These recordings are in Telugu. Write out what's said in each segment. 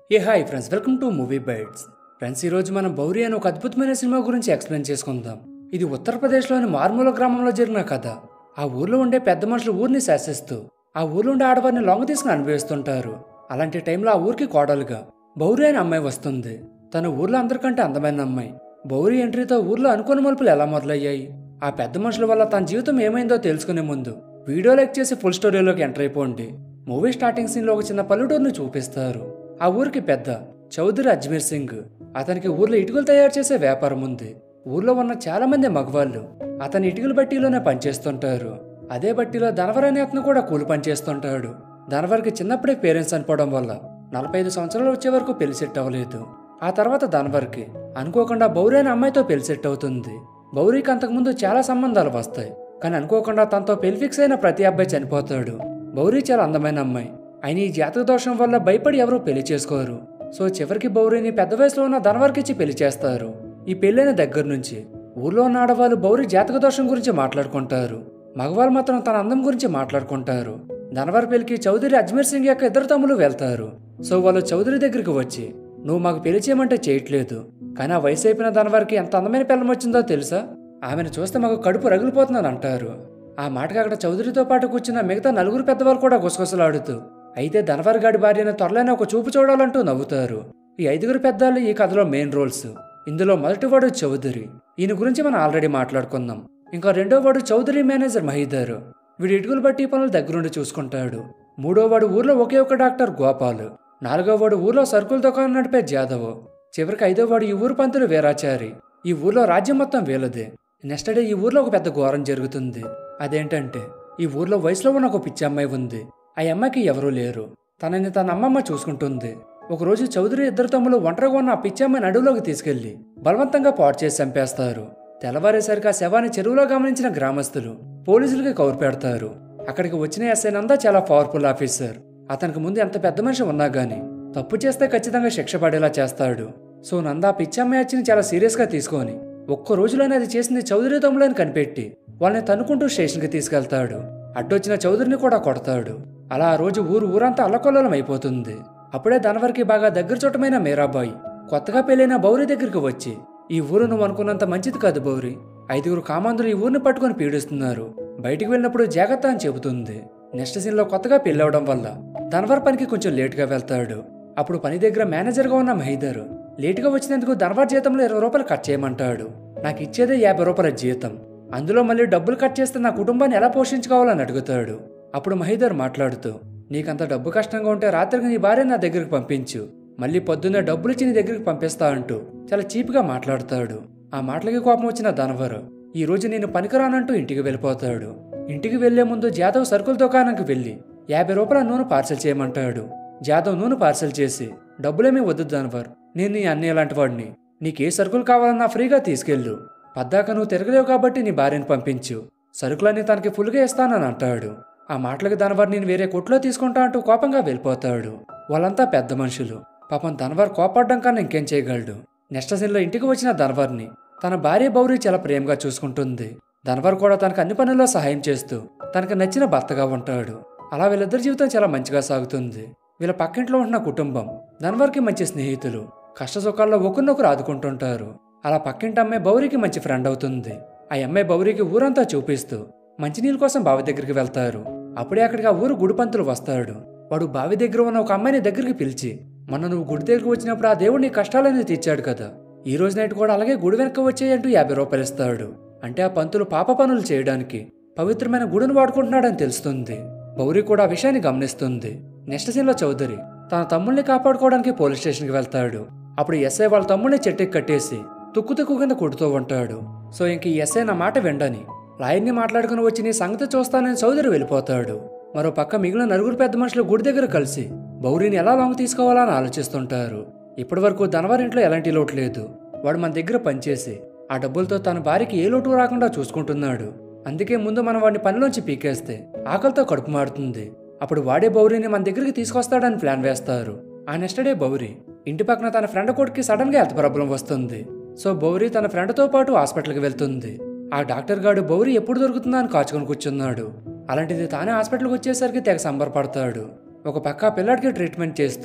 A hi friends welcome to movie bytes friends ఈరోజు మనం బౌరి అనే ఒక అద్భుతమైన సినిమా గురించి ఎక్స్ప్లెయిన్ చేసుకుందాం ఇది ఉత్తరప్రదేశ్లోని మార్మూల గ్రామంలో జరిగిన కథ ఆ ఊర్లో ఉండే పెద్ద మనుషులు ఊరిని శాసిస్తూ ఆ ఊర్లో ఉండే ఆడవారిని లొంగ తీసుకుని అనుభవిస్తుంటారు అలాంటి టైంలో ఆ ఊరికి కోడలుగా బౌరి అనే అమ్మాయి వస్తుంది తన ఊర్లో అందరికంటే అందమైన అమ్మాయి బౌరి ఎంట్రీతో ఊర్లో అనుకోని మలుపులు ఎలా మొదలయ్యాయి ఆ పెద్ద మనుషుల వల్ల తన జీవితం ఏమైందో తెలుసుకునే ముందు వీడియో లైక్ చేసి ఫుల్ స్టోరీలోకి ఎంటర్ అయిపోండి మూవీ స్టార్టింగ్ సీన్లో ఒక చిన్న పల్లెటూరును చూపిస్తారు ఆ ఊరికి పెద్ద చౌదరి అజ్మీర్ సింగ్ అతనికి ఊర్లో ఇటుకలు తయారు చేసే వ్యాపారం ఉంది ఊర్లో ఉన్న చాలా మంది మగవాళ్ళు అతని ఇటుకల బట్టీలోనే పనిచేస్తుంటారు అదే బట్టీలో ధనవర్ అనే అతను కూడా కూలి పనిచేస్తుంటాడు ధనవర్కి చిన్నప్పుడే పేరెంట్స్ చనిపోవడం వల్ల నలభై ఐదు సంవత్సరాలు వచ్చే వరకు పెళ్లి సెట్ అవ్వలేదు ఆ తర్వాత ధనవర్కి అనుకోకుండా బౌరి అనే అమ్మాయితో పెళ్లి సెట్ అవుతుంది బౌరికి అంతకుముందు చాలా సంబంధాలు వస్తాయి కానీ అనుకోకుండా తనతో పెళ్లి ఫిక్స్ అయిన ప్రతి అబ్బాయి చనిపోతాడు బౌరి చాలా అందమైన అమ్మాయి అయిన ఈ జాతక దోషం వల్ల భయపడి ఎవరూ పెళ్లి చేసుకోరు సో చివరికి బౌరిని పెద్ద వయసులో ఉన్న ధనవర్కిచ్చి పెళ్లి చేస్తారు ఈ పెళ్ళైన దగ్గర నుంచి ఊర్లో ఉన్న ఆడవాళ్ళు బౌరి జాతక దోషం గురించి మాట్లాడుకుంటారు మగవాళ్ళు మాత్రం తన అందం గురించి మాట్లాడుకుంటారు ధనవర్ పెళ్లికి చౌదరి అజ్మీర్ సింగ్ యొక్క ఇద్దరు తమ్ములు వెళ్తారు సో వాళ్ళు చౌదరి దగ్గరికి వచ్చి నువ్వు మాకు పెళ్లి చేయమంటే చేయట్లేదు కానీ ఆ వయసు అయిపోయిన ధనవర్కి ఎంత అందమైన పిల్లం వచ్చిందో తెలుసా ఆమెను చూస్తే మాకు కడుపు రగిలిపోతుందని అంటారు ఆ మాటకి అక్కడ చౌదరితో పాటు కూర్చున్న మిగతా నలుగురు పెద్దవాళ్ళు కూడా గుసగుసలాడుతూ అయితే ధనవర్ గాడి భార్యను త్వరలోనే ఒక చూపు చూడాలంటూ నవ్వుతారు ఈ ఐదుగురు పెద్దాళ్ళు ఈ కథలో మెయిన్ రోల్స్ ఇందులో మొదటివాడు చౌదరి ఈయన గురించి మనం ఆల్రెడీ మాట్లాడుకుందాం ఇంకా రెండో వాడు చౌదరి మేనేజర్ మహీదర్ వీడు ఇటుకలు బట్టి పనులు దగ్గరుండి చూసుకుంటాడు మూడో వాడు ఊర్లో ఒకే ఒక డాక్టర్ గోపాల్ నాలుగో వాడు ఊర్లో సరుకుల దుకాణం నడిపే జాదవ్ చివరికి ఐదో వాడు ఈ ఊరు పంతులు వీరాచారి ఈ ఊర్లో రాజ్యం మొత్తం వీలదే నెక్స్ట్ డే ఈ ఊర్లో ఒక పెద్ద ఘోరం జరుగుతుంది అదేంటంటే ఈ ఊర్లో వయసులో ఉన్న ఒక పిచ్చి అమ్మాయి ఉంది ఆ అమ్మాయికి ఎవరూ లేరు తనని తన అమ్మమ్మ చూసుకుంటుంది ఒకరోజు చౌదరి ఇద్దరు తమ్ములు ఒంటరిగా ఉన్న ఆ పిచ్చి అమ్మాయిని అడవిలోకి తీసుకెళ్లి బలవంతంగా పాడు చేసి చంపేస్తారు తెల్లవారేసరికి ఆ శవాన్ని చెరువులో గమనించిన గ్రామస్తులు పోలీసులకి కౌరు పెడతారు అక్కడికి వచ్చిన ఎస్ఐ నందా చాలా పవర్ఫుల్ ఆఫీసర్ అతనికి ముందు ఎంత పెద్ద మనిషి ఉన్నా గానీ తప్పు చేస్తే ఖచ్చితంగా శిక్ష పడేలా చేస్తాడు సో నందా పిచ్చమ్మాయి వచ్చిని చాలా సీరియస్గా తీసుకొని ఒక్క రోజులోనే అది చేసింది చౌదరి తమ్ములని కనిపెట్టి వాళ్ళని తన్నుకుంటూ స్టేషన్కి తీసుకెళ్తాడు అడ్డొచ్చిన చౌదరిని కూడా కొడతాడు అలా ఆ రోజు ఊరు ఊరంతా అల్లకొల్లోలం అయిపోతుంది అప్పుడే ధనవర్కి బాగా దగ్గర చుట్టమైన మీరాబాయి కొత్తగా పెళ్ళైన బౌరి దగ్గరికి వచ్చి ఈ ఊరు నువ్వు అనుకున్నంత మంచిది కాదు బౌరి ఐదుగురు కామాంధులు ఈ ఊరిని పట్టుకొని పీడిస్తున్నారు బయటికి వెళ్ళినప్పుడు జాగ్రత్త అని చెబుతుంది నెక్స్ట్ సీన్లో కొత్తగా పెళ్ళవడం వల్ల ధనవర్ పనికి కొంచెం లేటుగా వెళ్తాడు అప్పుడు పని దగ్గర మేనేజర్గా ఉన్న మహీదర్ లేటుగా వచ్చినందుకు ధనవర్ జీతంలో ఇరవై రూపాయలు కట్ చేయమంటాడు నాకు ఇచ్చేదే యాభై రూపాయల జీతం అందులో మళ్ళీ డబ్బులు కట్ చేస్తే నా కుటుంబాన్ని ఎలా పోషించుకోవాలని అడుగుతాడు అప్పుడు మహీదర్ మాట్లాడుతూ నీకంత డబ్బు కష్టంగా ఉంటే రాత్రికి నీ భార్య నా దగ్గరికి పంపించు మళ్ళీ పొద్దున్నే డబ్బులు ఇచ్చి నీ దగ్గరికి పంపిస్తా అంటూ చాలా చీప్గా మాట్లాడతాడు ఆ మాటలకి కోపం వచ్చిన ధనవర్ ఈ రోజు నేను పనికిరానంటూ ఇంటికి వెళ్ళిపోతాడు ఇంటికి వెళ్లే ముందు జాదవ్ సరుకుల దుకాణంకి వెళ్ళి యాభై రూపాయల నూనె పార్సల్ చేయమంటాడు జాదవ్ నూనె పార్సల్ చేసి డబ్బులేమీ వద్దు ధనవర్ నేను నీ అన్నయ్య లాంటి వాడిని నీకే సరుకులు కావాలన్నా ఫ్రీగా తీసుకెళ్ళు పద్దాక నువ్వు తిరగలేవు కాబట్టి నీ భార్యను పంపించు సరుకులన్నీ తనకి ఫుల్గా ఇస్తానని అంటాడు ఆ మాటలకు ధనవర్ నేను వేరే కొట్లో తీసుకుంటా అంటూ కోపంగా వెళ్ళిపోతాడు వాళ్ళంతా పెద్ద మనుషులు పాపం ధనవర్ కోపడ్డం కన్నా ఇంకేం చేయగలడు నెక్స్ట్ సీన్లో ఇంటికి వచ్చిన ధనవర్ని తన భార్య బౌరి చాలా ప్రేమగా చూసుకుంటుంది ధనవర్ కూడా తనకు అన్ని పనుల్లో సహాయం చేస్తూ తనకు నచ్చిన భర్తగా ఉంటాడు అలా వీళ్ళిద్దరి జీవితం చాలా మంచిగా సాగుతుంది వీళ్ళ పక్కింట్లో ఉన్న కుటుంబం ధనవర్కి మంచి స్నేహితులు కష్ట సుఖాల్లో ఒకరినొకరు ఆదుకుంటుంటారు అలా పక్కింటి అమ్మాయి బౌరికి మంచి ఫ్రెండ్ అవుతుంది ఆ అమ్మాయి బౌరికి ఊరంతా చూపిస్తూ మంచినీళ్ళ కోసం బావి దగ్గరికి వెళ్తారు అప్పుడే అక్కడికి ఆ ఊరు గుడిపంతులు వస్తాడు వాడు బావి దగ్గర ఉన్న ఒక అమ్మాయిని దగ్గరికి పిలిచి మొన్న నువ్వు గుడి దగ్గరికి వచ్చినప్పుడు ఆ దేవుడు నీ కష్టాలనేది తీర్చాడు కదా ఈ రోజు నైట్ కూడా అలాగే గుడి వెనక వచ్చేయంటూ యాభై రూపాయలు ఇస్తాడు అంటే ఆ పంతులు పాప పనులు చేయడానికి పవిత్రమైన గుడిని వాడుకుంటున్నాడని తెలుస్తుంది బౌరి కూడా ఆ విషయాన్ని గమనిస్తుంది నెక్స్ట్ సీన్లో చౌదరి తన తమ్ముల్ని కాపాడుకోవడానికి పోలీస్ స్టేషన్కి వెళ్తాడు అప్పుడు ఎస్ఐ వాళ్ళ తమ్ముడిని చెట్టుకి కట్టేసి తుక్కు తుక్కు కింద కొడుతూ ఉంటాడు సో ఇంక ఈ ఎస్ఐ నా మాట విండని లాయర్ని మాట్లాడుకుని వచ్చి నీ సంగతి చూస్తానని చౌదరి వెళ్ళిపోతాడు మరో పక్క మిగిలిన నలుగురు పెద్ద మనుషులు గుడి దగ్గర కలిసి బౌరిని ఎలా లాంగ్ తీసుకోవాలని ఆలోచిస్తుంటారు ఇప్పటి వరకు ధనవారి ఇంట్లో ఎలాంటి లోటు లేదు వాడు మన దగ్గర పనిచేసి ఆ డబ్బులతో తన భార్యకి ఏ లోటు రాకుండా చూసుకుంటున్నాడు అందుకే ముందు మనం వాడిని పనిలోంచి పీకేస్తే ఆకలితో కడుపు మారుతుంది అప్పుడు వాడే బౌరిని మన దగ్గరికి తీసుకొస్తాడని ప్లాన్ వేస్తారు ఆ నెక్స్ట్ డే బౌరి ఇంటి పక్కన తన ఫ్రెండ్ కొడుకి సడన్ గా హెల్త్ ప్రాబ్లం వస్తుంది సో బౌరి తన ఫ్రెండ్తో పాటు హాస్పిటల్కి వెళ్తుంది ఆ డాక్టర్ గాడు బౌరి ఎప్పుడు దొరుకుతుందా అని కాచుకొని కూర్చున్నాడు అలాంటిది తానే హాస్పిటల్కి వచ్చేసరికి తెగ సంబరపడతాడు ఒక పక్క ఆ పిల్లాడికి ట్రీట్మెంట్ చేస్తూ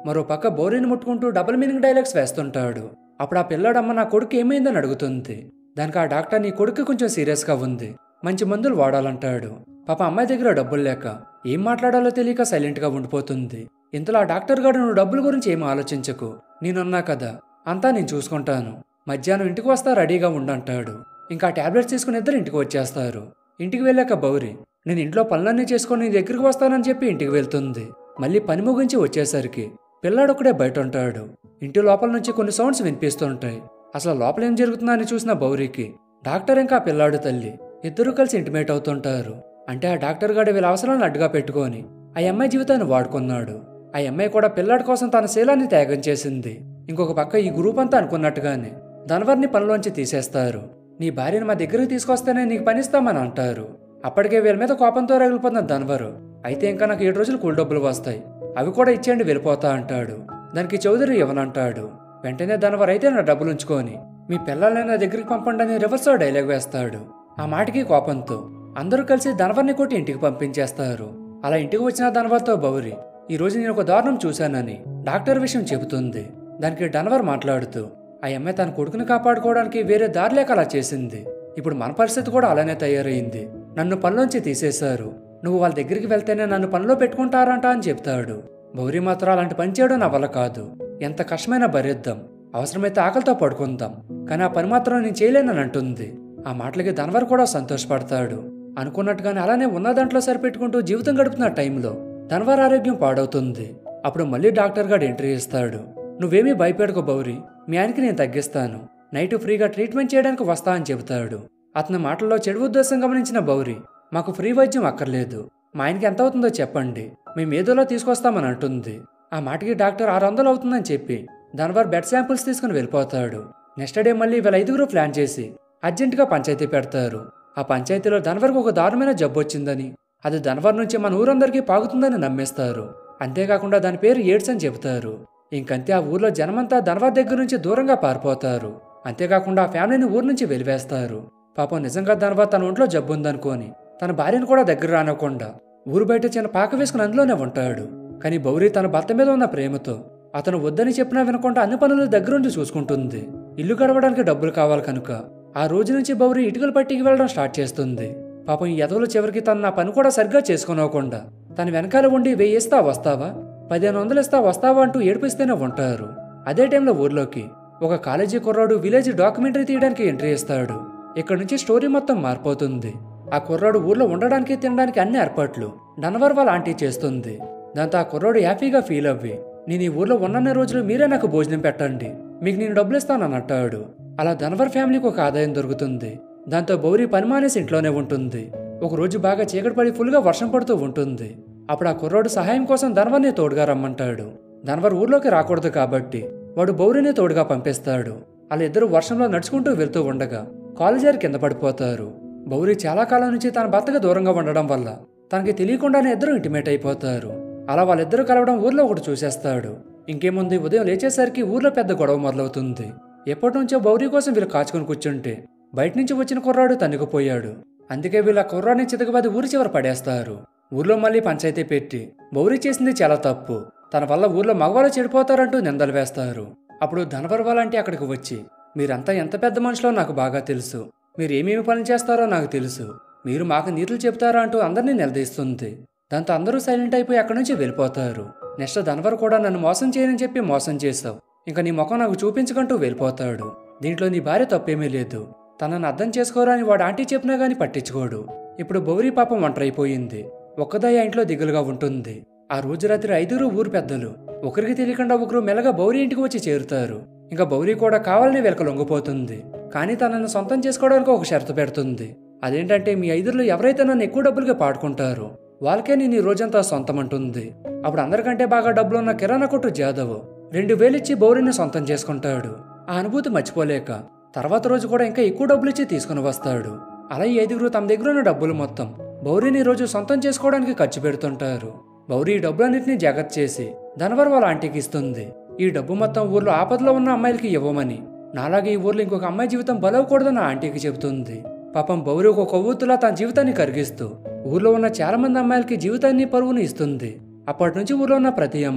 మరో పక్క బౌరీని ముట్టుకుంటూ డబుల్ మీనింగ్ డైలాగ్స్ వేస్తుంటాడు అప్పుడు ఆ పిల్లాడమ్మ నా కొడుకు ఏమైందని అడుగుతుంది దానికి ఆ డాక్టర్ నీ కొడుకు కొంచెం సీరియస్గా ఉంది మంచి మందులు వాడాలంటాడు పాప అమ్మాయి దగ్గర డబ్బులు లేక ఏం మాట్లాడాలో తెలియక సైలెంట్గా ఉండిపోతుంది ఇంతలో ఆ డాక్టర్ గారు నువ్వు డబ్బుల గురించి ఏం ఆలోచించకు నేనున్నా కదా అంతా నేను చూసుకుంటాను మధ్యాహ్నం ఇంటికి వస్తా రెడీగా ఉండంటాడు ఇంకా టాబ్లెట్స్ తీసుకుని ఇద్దరు ఇంటికి వచ్చేస్తారు ఇంటికి వెళ్ళాక బౌరి నేను ఇంట్లో పనులన్నీ చేసుకొని నీ దగ్గరికి వస్తానని చెప్పి ఇంటికి వెళ్తుంది మళ్ళీ పని ముగించి వచ్చేసరికి పిల్లాడొక్కడే బయట ఉంటాడు ఇంటి లోపల నుంచి కొన్ని సౌండ్స్ వినిపిస్తుంటాయి అసలు లోపల ఏం జరుగుతుందా అని చూసిన బౌరికి డాక్టర్ ఇంకా ఆ పిల్లాడు తల్లి ఇద్దరూ కలిసి ఇంటిమేట్ అవుతుంటారు అంటే ఆ డాక్టర్ గారు వీళ్ళ అవసరాలను అడ్డుగా పెట్టుకొని ఆ అమ్మాయి జీవితాన్ని వాడుకున్నాడు ఆ అమ్మాయి కూడా పిల్లాడి కోసం తన శీలాన్ని త్యాగం చేసింది ఇంకొక పక్క ఈ గ్రూప్ అంతా అనుకున్నట్టుగానే ధనవర్ని పనిలోంచి తీసేస్తారు నీ భార్యను మా దగ్గరికి తీసుకొస్తేనే నీకు పనిస్తామని అంటారు అప్పటికే వీళ్ళ మీద కోపంతో రగిలిపోతున్న ధనవరు అయితే ఇంకా నాకు ఏడు రోజులు కూల్ డబ్బులు వస్తాయి అవి కూడా ఇచ్చేయండి వెళ్ళిపోతా అంటాడు దానికి చౌదరి ఇవ్వనంటాడు వెంటనే ధనవర్ అయితే నా డబ్బులు ఉంచుకొని మీ పిల్లల్ని నా దగ్గరికి పంపండి అని రివర్స్లో డైలాగ్ వేస్తాడు ఆ మాటకి కోపంతో అందరూ కలిసి ధనవర్ని కొట్టి ఇంటికి పంపించేస్తారు అలా ఇంటికి వచ్చిన ధనవర్తో బౌరి ఈ రోజు నేను ఒక దారుణం చూశానని డాక్టర్ విషయం చెబుతుంది దానికి డనవర్ మాట్లాడుతూ ఆ అమ్మాయి తన కొడుకుని కాపాడుకోవడానికి వేరే దారి లేక అలా చేసింది ఇప్పుడు మన పరిస్థితి కూడా అలానే తయారైంది నన్ను పనిలోంచి తీసేశారు నువ్వు వాళ్ళ దగ్గరికి వెళ్తేనే నన్ను పనిలో పెట్టుకుంటారంట అని చెప్తాడు బౌరి మాత్రం అలాంటి పని చేయడం నా వల్ల కాదు ఎంత కష్టమైనా భరిద్దాం అవసరమైతే ఆకలితో పడుకుందాం కానీ ఆ పని మాత్రం నేను చేయలేనని అంటుంది ఆ మాటలకి ధనవర్ కూడా సంతోషపడతాడు అనుకున్నట్టుగానే అలానే ఉన్న దాంట్లో సరిపెట్టుకుంటూ జీవితం గడుపుతున్న టైంలో ధనవర్ ఆరోగ్యం పాడవుతుంది అప్పుడు మళ్ళీ డాక్టర్ గారు ఎంట్రీ ఇస్తాడు నువ్వేమీ భయపెడకు బౌరి మీ ఆయనకి నేను తగ్గిస్తాను నైట్ ఫ్రీగా ట్రీట్మెంట్ చేయడానికి వస్తా అని చెబుతాడు అతని మాటల్లో చెడు ఉద్దేశం గమనించిన బౌరి మాకు ఫ్రీ వైద్యం అక్కర్లేదు మా ఆయనకి ఎంత అవుతుందో చెప్పండి మేము ఏదోలో తీసుకొస్తామని అంటుంది ఆ మాటకి డాక్టర్ ఆరు వందలు అవుతుందని చెప్పి ధనవర్ బెడ్ శాంపుల్స్ తీసుకుని వెళ్ళిపోతాడు నెక్స్ట్ డే మళ్ళీ వీళ్ళ ఐదుగురు ప్లాన్ చేసి అర్జెంటుగా పంచాయతీ పెడతారు ఆ పంచాయతీలో ధనవర్కి ఒక దారుణమైన జబ్బు వచ్చిందని అది ధనవర్ నుంచి మన ఊరందరికీ పాగుతుందని నమ్మేస్తారు అంతేకాకుండా దాని పేరు ఎయిడ్స్ అని చెబుతారు ఇంకంతే ఆ ఊర్లో జనమంతా ధనవర్ దగ్గర నుంచి దూరంగా పారిపోతారు అంతేకాకుండా ఆ ఫ్యామిలీని ఊరు నుంచి వెలివేస్తారు పాపం నిజంగా ధనవర్ తన ఒంట్లో జబ్బు ఉందనుకోని తన భార్యను కూడా దగ్గర రానకుండా ఊరు బయట చిన్న పాక వేసుకుని అందులోనే ఉంటాడు కానీ బౌరి తన భర్త మీద ఉన్న ప్రేమతో అతను వద్దని చెప్పినా వినకుండా అన్ని పనులు దగ్గరుండి చూసుకుంటుంది ఇల్లు గడవడానికి డబ్బులు కావాలి కనుక ఆ రోజు నుంచి బౌరి ఇటుకలు పట్టికి వెళ్ళడం స్టార్ట్ చేస్తుంది పాపం ఈ ఎదవలు చివరికి తన నా పని కూడా సరిగ్గా చేసుకోనవ్వకుండా తన వెనకాల ఉండి వెయ్యి ఇస్తా వస్తావా పదిహేను వందలు ఇస్తా వస్తావా అంటూ ఏడిపిస్తూనే ఉంటారు అదే టైంలో ఊర్లోకి ఒక కాలేజీ కుర్రాడు విలేజ్ డాక్యుమెంటరీ తీయడానికి ఎంట్రీ ఇస్తాడు ఇక్కడ నుంచి స్టోరీ మొత్తం మారిపోతుంది ఆ కుర్రాడు ఊర్లో ఉండడానికి తినడానికి అన్ని ఏర్పాట్లు డన్వర్ వాళ్ళ ఆంటీ చేస్తుంది దాంతో ఆ కుర్రాడు హ్యాపీగా ఫీల్ అవ్వి నేను ఈ ఊర్లో ఉన్నన్ని రోజులు మీరే నాకు భోజనం పెట్టండి మీకు నేను డబ్బులు ఇస్తానని అంటాడు అలా ధనవర్ ఫ్యామిలీకి ఒక ఆదాయం దొరుకుతుంది దాంతో బౌరి పని మానేసి ఇంట్లోనే ఉంటుంది ఒక రోజు బాగా చీకటి పడి ఫుల్గా వర్షం పడుతూ ఉంటుంది అప్పుడు ఆ కుర్రాడు సహాయం కోసం ధనవర్ని తోడుగా రమ్మంటాడు ధనవర్ ఊర్లోకి రాకూడదు కాబట్టి వాడు బౌరిని తోడుగా పంపిస్తాడు వాళ్ళ ఇద్దరు వర్షంలో నడుచుకుంటూ వెళ్తూ ఉండగా కాలు జారి కింద పడిపోతారు బౌరి చాలా కాలం నుంచి తన భర్తకు దూరంగా ఉండడం వల్ల తనకి తెలియకుండానే ఇద్దరు ఇంటిమేట్ అయిపోతారు అలా వాళ్ళిద్దరూ కలవడం ఊర్లో ఒకటి చూసేస్తాడు ఇంకేముంది ఉదయం లేచేసరికి ఊర్లో పెద్ద గొడవ మొదలవుతుంది ఎప్పటి నుంచో బౌరి కోసం వీళ్ళు కాచుకొని కూర్చుంటే బయట నుంచి వచ్చిన కుర్రాడు తన్నుకుపోయాడు అందుకే వీళ్ళ కుర్రాడిని చితకబాది ఊరి చివర పడేస్తారు ఊర్లో మళ్ళీ పంచాయతీ పెట్టి బౌరి చేసింది చాలా తప్పు తన వల్ల ఊర్లో మగవాళ్ళు చెడిపోతారంటూ నిందలు వేస్తారు అప్పుడు ధనవర్ వాళ్ళంటే అక్కడికి వచ్చి మీరంతా ఎంత పెద్ద మనుషులో నాకు బాగా తెలుసు మీరు ఏమేమి పనులు చేస్తారో నాకు తెలుసు మీరు మాకు నీతులు చెప్తారా అంటూ అందరినీ నిలదీస్తుంది దాంతో అందరూ సైలెంట్ అయిపోయి అక్కడి నుంచి వెళ్ళిపోతారు నెక్స్ట్ ధనవర్ కూడా నన్ను మోసం చేయనని చెప్పి మోసం చేశావు ఇంకా నీ ముఖం నాకు చూపించకంటూ వెళ్ళిపోతాడు దీంట్లో నీ భార్య తప్పేమీ లేదు తనను అర్థం చేసుకోరా అని వాడు ఆంటీ చెప్పినా గానీ పట్టించుకోడు ఇప్పుడు బౌరీ పాపం ఒంటరైపోయింది ఒక్కదాయి ఆ ఇంట్లో దిగులుగా ఉంటుంది ఆ రోజు రాత్రి ఐదుగురు ఊరు పెద్దలు ఒకరికి తెలియకుండా ఒకరు మెల్లగా బౌరీ ఇంటికి వచ్చి చేరుతారు ఇంకా బౌరీ కూడా కావాలని వెలక లొంగిపోతుంది కానీ తనను సొంతం చేసుకోవడానికి ఒక షరతు పెడుతుంది అదేంటంటే మీ ఐదుగురు ఎవరైతే నన్ను ఎక్కువ డబ్బులుగా పాడుకుంటారో వాళ్ళకే నేను ఈ రోజంతా సొంతం అంటుంది అప్పుడు అందరికంటే బాగా డబ్బులు ఉన్న కిరాణా కొట్టు జాదవ్ రెండు వేలిచ్చి బౌరీని సొంతం చేసుకుంటాడు ఆ అనుభూతి మర్చిపోలేక తర్వాత రోజు కూడా ఇంకా ఎక్కువ డబ్బులు ఇచ్చి తీసుకుని వస్తాడు అలా ఈ ఐదుగురు తమ దగ్గర ఉన్న డబ్బులు మొత్తం బౌరీని ఈ రోజు సొంతం చేసుకోవడానికి ఖర్చు పెడుతుంటారు బౌరీ ఈ డబ్బులన్నింటినీ జాగ్రత్త చేసి ధనవర్ వాళ్ళ ఆంటీకి ఇస్తుంది ఈ డబ్బు మొత్తం ఊర్లో ఆపదలో ఉన్న అమ్మాయిలకి ఇవ్వమని నాలాగే ఈ ఊర్లో ఇంకొక అమ్మాయి జీవితం బలవకూడదని ఆ ఆంటీకి చెబుతుంది పాపం బౌరి ఒక కొవ్వొత్తులా తన జీవితాన్ని కరిగిస్తూ ఊర్లో ఉన్న చాలా మంది అమ్మాయిలకి జీవితాన్ని పరువుని ఇస్తుంది అప్పటి నుంచి ఊర్లో ఉన్న ప్రతి అమ్మాయి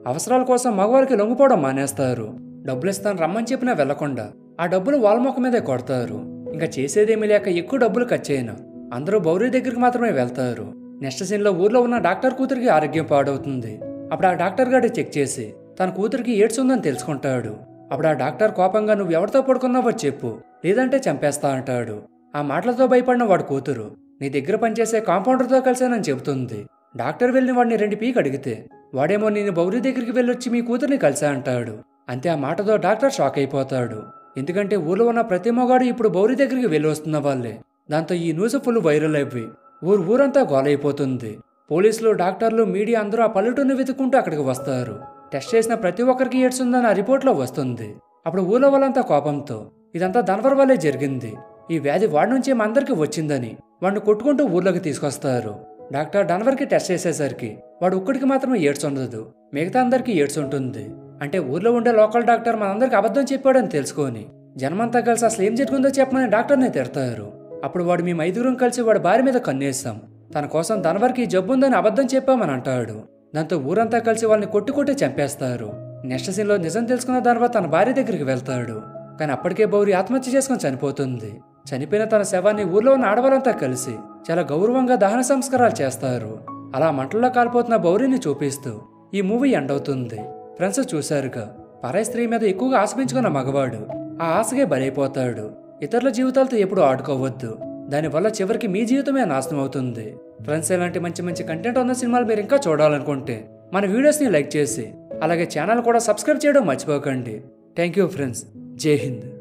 అవసరాల కోసం మగవారికి లొంగిపోవడం మానేస్తారు డబ్బులు ఇస్తాను రమ్మని చెప్పినా వెళ్లకుండా ఆ డబ్బులు వాళ్ళ మొక్క మీదే కొడతారు ఇంకా చేసేదేమీ లేక ఎక్కువ డబ్బులు ఖర్చు అయినా అందరూ బౌరీ దగ్గరికి మాత్రమే వెళ్తారు నెక్స్ట్ సీన్లో ఊర్లో ఉన్న డాక్టర్ కూతురికి ఆరోగ్యం పాడవుతుంది అప్పుడు ఆ డాక్టర్ గారి చెక్ చేసి తన కూతురికి ఏడ్స్ ఉందని తెలుసుకుంటాడు అప్పుడు ఆ డాక్టర్ కోపంగా నువ్వు ఎవరితో పడుకున్నావో చెప్పు లేదంటే చంపేస్తా అంటాడు ఆ మాటలతో భయపడిన వాడు కూతురు నీ దగ్గర పనిచేసే కాంపౌండర్తో కలిశానని చెబుతుంది డాక్టర్ వెళ్ళిన వాడిని రెండు పీక్ అడిగితే వాడేమో నేను బౌరీ దగ్గరికి వెళ్ళొచ్చి మీ కూతుర్ని కలిసా అంటాడు అంతే ఆ మాటతో డాక్టర్ షాక్ అయిపోతాడు ఎందుకంటే ఊళ్ళో ఉన్న ప్రతి మొగాడు ఇప్పుడు బౌరీ దగ్గరికి వెళ్ళి వస్తున్న వాళ్ళే దాంతో ఈ న్యూస్ ఫుల్ వైరల్ అయిపోయి ఊరు ఊరంతా గోలైపోతుంది పోలీసులు డాక్టర్లు మీడియా అందరూ ఆ పల్లెటూరుని వెతుక్కుంటూ అక్కడికి వస్తారు టెస్ట్ చేసిన ప్రతి ఒక్కరికి ఎయిడ్స్ ఉందని ఆ రిపోర్ట్లో వస్తుంది అప్పుడు ఊళ్ళో వాళ్ళంతా కోపంతో ఇదంతా ధనవర్ వల్లే జరిగింది ఈ వ్యాధి వాడి నుంచే మా అందరికీ వచ్చిందని వాడిని కొట్టుకుంటూ ఊర్లోకి తీసుకొస్తారు డాక్టర్ డన్వర్కి టెస్ట్ చేసేసరికి వాడు ఒక్కడికి మాత్రమే ఏడ్స్ ఉండదు మిగతా అందరికీ ఏడ్స్ ఉంటుంది అంటే ఊర్లో ఉండే లోకల్ డాక్టర్ మనందరికి అబద్ధం చెప్పాడని తెలుసుకొని జనమంతా కలిసి అసలు ఏం జరిగిందో చెప్పమని డాక్టర్ని తిడతారు అప్పుడు వాడు మేము ఐదుగురం కలిసి వాడి భార్య మీద కన్నేస్తాం తన కోసం ధనవర్కి జబ్బు ఉందని అబద్ధం చెప్పామని అంటాడు దాంతో ఊరంతా కలిసి వాళ్ళని కొట్టి కొట్టి చంపేస్తారు నెక్స్ట్ సీన్లో నిజం తెలుసుకున్న తర్వాత తన భార్య దగ్గరికి వెళ్తాడు కానీ అప్పటికే బౌరి ఆత్మహత్య చేసుకుని చనిపోతుంది చనిపోయిన తన శవాన్ని ఊర్లో ఉన్న ఆడవాళ్ళంతా కలిసి చాలా గౌరవంగా దహన సంస్కారాలు చేస్తారు అలా మంటల్లో కాలిపోతున్న బౌరిని చూపిస్తూ ఈ మూవీ ఎండ్ అవుతుంది ఫ్రెండ్స్ చూశారుగా పరాయి స్త్రీ మీద ఎక్కువగా ఆశ పెంచుకున్న మగవాడు ఆ ఆశగే బలైపోతాడు ఇతరుల జీవితాలతో ఎప్పుడు ఆడుకోవద్దు దానివల్ల చివరికి మీ జీవితమే నాశనం అవుతుంది ఫ్రెండ్స్ ఇలాంటి మంచి మంచి కంటెంట్ ఉన్న సినిమాలు మీరు ఇంకా చూడాలనుకుంటే మన వీడియోస్ని లైక్ చేసి అలాగే ఛానల్ కూడా సబ్స్క్రైబ్ చేయడం మర్చిపోకండి థ్యాంక్ యూ ఫ్రెండ్స్ జై హింద్